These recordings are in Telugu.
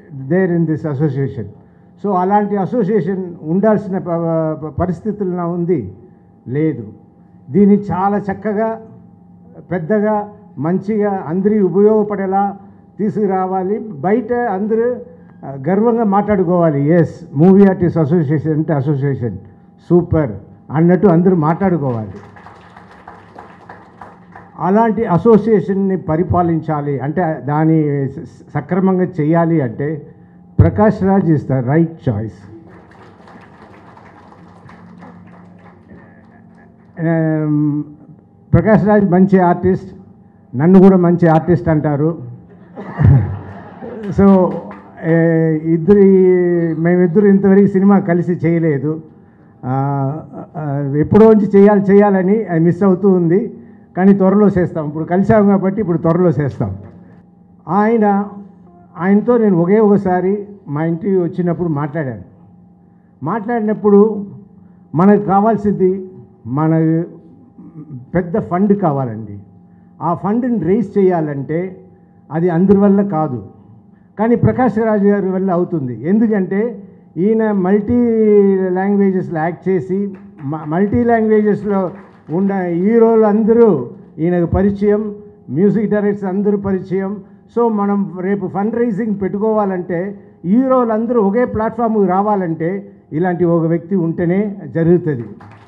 there in this association so అలాంటి అసోసియేషన్ ఉండాల్సిన ప- ప- పరిస్థితులు నా ఉంది లేదు దీన్ని చాలా చక్కగా పెద్దగా మంచిగా అందరి ఉపయోగపడేలా తీసుకురావాలి బయట అందరూ ఆ, గర్వంగా మాట్లాడుకోవాలి ఎస్ మూవీ ఆర్టిస్ట్ అసోసియేషన్ అంటే అసోసియేషన్ సూపర్ అన్నట్టు అందరూ మాట్లాడుకోవాలి అలాంటి అసోసియేషన్ని పరిపాలించాలి అంటే దాన్ని స- సక్రమంగా చేయాలి అంటే Prakash Raj is the right choice Prakash Raj మంచి ఆర్టిస్ట్ నన్ను కూడా మంచి ఆర్టిస్ట్ అంటారు సో ఏ, ఇద్దరి మేమిద్దరు ఇంతవరకు సినిమా కలిసి చేయలేదు ఆ, ఆ, ఎప్పుడో నుంచి చేయాలి చేయాలని అది మిస్ అవుతూ ఉంది కానీ త్వరలో చేస్తాం ఇప్పుడు కలిసాం కాబట్టి ఇప్పుడు త్వరలో చేస్తాం ఆయన ఆయనతో నేను ఒకే ఒకసారి మా ఇంటికి వచ్చినప్పుడు మాట్లాడాను మాట్లాడినప్పుడు మనకు కావాల్సింది మన పెద్ద ఫండ్ కావాలండి ఆ ఫండ్ని రేస్ చేయాలంటే అది అందరి వల్ల కాదు కానీ ప్రకాష్ రాజు గారి వల్ల అవుతుంది ఎందుకంటే ఈయన మల్టీ లాంగ్వేజెస్లో యాక్ట్ చేసి మ- మల్టీ లాంగ్వేజెస్లో ఉన్న హీరోలు అందరూ ఈయనకు పరిచయం మ్యూజిక్ డైరెక్టర్స్ అందరూ పరిచయం సో మనం రేపు ఫండ్ రైజింగ్ పెట్టుకోవాలంటే హీరోలు అందరూ ఒకే ప్లాట్ఫామ్కి రావాలంటే ఇలాంటి ఒక వ్యక్తి ఉంటేనే జరుగుతుంది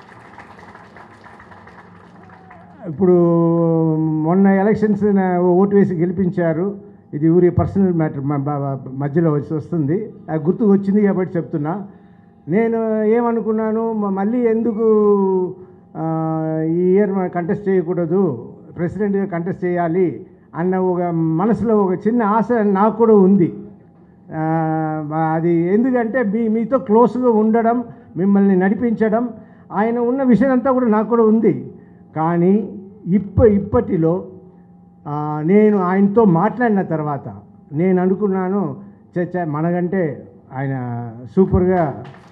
ఇప్పుడు మొన్న ఎలక్షన్స్ నా- ఓటు వేసి గెలిపించారు ఇది ఊరి పర్సనల్ మ్యాటర్ మధ్యలో వచ్చి వస్తుంది అది గుర్తుకు వచ్చింది కాబట్టి చెప్తున్నా నేను ఏమనుకున్నాను మ- మళ్ళీ ఎందుకు ఆ, ఈ ఇయర్ కంటెస్ట్ చేయకూడదు ప్రెసిడెంట్గా కంటెస్ట్ చేయాలి అన్న ఒక మనసులో ఒక చిన్న ఆశ నాకు కూడా ఉంది ఆ, అది ఎందుకంటే మీ మీతో క్లోజ్గా ఉండడం మిమ్మల్ని నడిపించడం ఆయన ఉన్న విషయం అంతా కూడా నాకు కూడా ఉంది కానీ ఇప్ప ఇప్పటిలో ఆ, నేను ఆయనతో మాట్లాడిన తర్వాత నేను అనుకున్నాను చచ్చ మనకంటే ఆయన సూపర్గా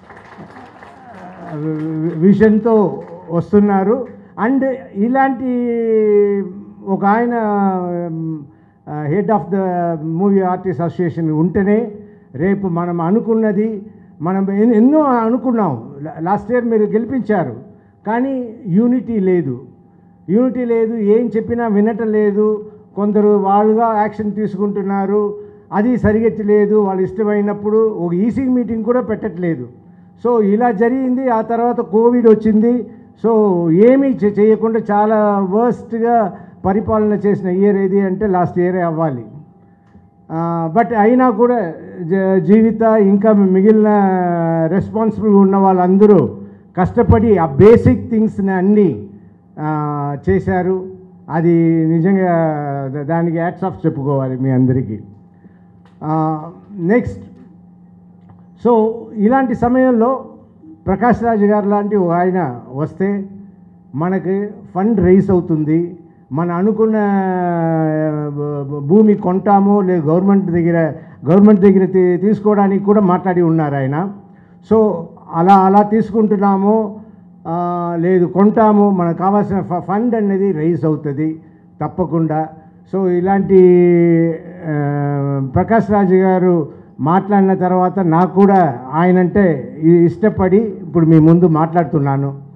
విజన్తో వస్తున్నారు అండ్ ఇలాంటి ఒక ఆయన head of the movie artist association ఉంటేనే రేపు మనం అనుకున్నది మనం ఎన్- ఎన్నో అనుకున్నాం లాస్ట్ ఇయర్ మీరు గెలిపించారు కానీ యూనిటీ లేదు యూనిటీ లేదు ఏం చెప్పినా వినటం లేదు కొందరు వాళ్ళుగా యాక్షన్ తీసుకుంటున్నారు అది సరిగెత్తలేదు వాళ్ళు ఇష్టమైనప్పుడు ఒక ఈసీ మీటింగ్ కూడా పెట్టట్లేదు సో ఇలా జరిగింది ఆ తర్వాత కోవిడ్ వచ్చింది సో ఏమీ చే- చేయకుండా చాలా వర్స్ట్గా పరిపాలన చేసిన ఇయర్ ఏది అంటే లాస్ట్ ఇయరే అవ్వాలి బట్ అయినా కూడా జ- జీవిత ఇంకా మిగిలిన రెస్పాన్సిబుల్ ఉన్న వాళ్ళందరూ కష్టపడి ఆ బేసిక్ థింగ్స్ని అన్నీ ఆ, చేశారు అది నిజంగా ద- దానికి యాక్ట్స్ ఆఫ్ చెప్పుకోవాలి మీ అందరికీ నెక్స్ట్ సో ఇలాంటి సమయంలో ప్రకాష్ రాజు గారు లాంటి ఒక ఆయన వస్తే మనకి ఫండ్ రైజ్ అవుతుంది మన అనుకున్న భూ- భూ- భూమి కొంటామో లేదు గవర్నమెంట్ దగ్గర గవర్నమెంట్ దగ్గర తీ- తీసుకోవడానికి కూడా మాట్లాడి ఉన్నారు ఆయన సో అలా అలా తీసుకుంటున్నాము ఆ, లేదు కొంటాము మనకు కావాల్సిన ఫ- ఫండ్ అనేది రైజ్ అవుతుంది తప్పకుండా సో ఇలాంటి ఆ, ప్రకాష్ రాజు గారు మాట్లాడిన తర్వాత నాకు కూడా ఆయనంటే ఇ- ఇష్టపడి ఇప్పుడు మీ ముందు మాట్లాడుతున్నాను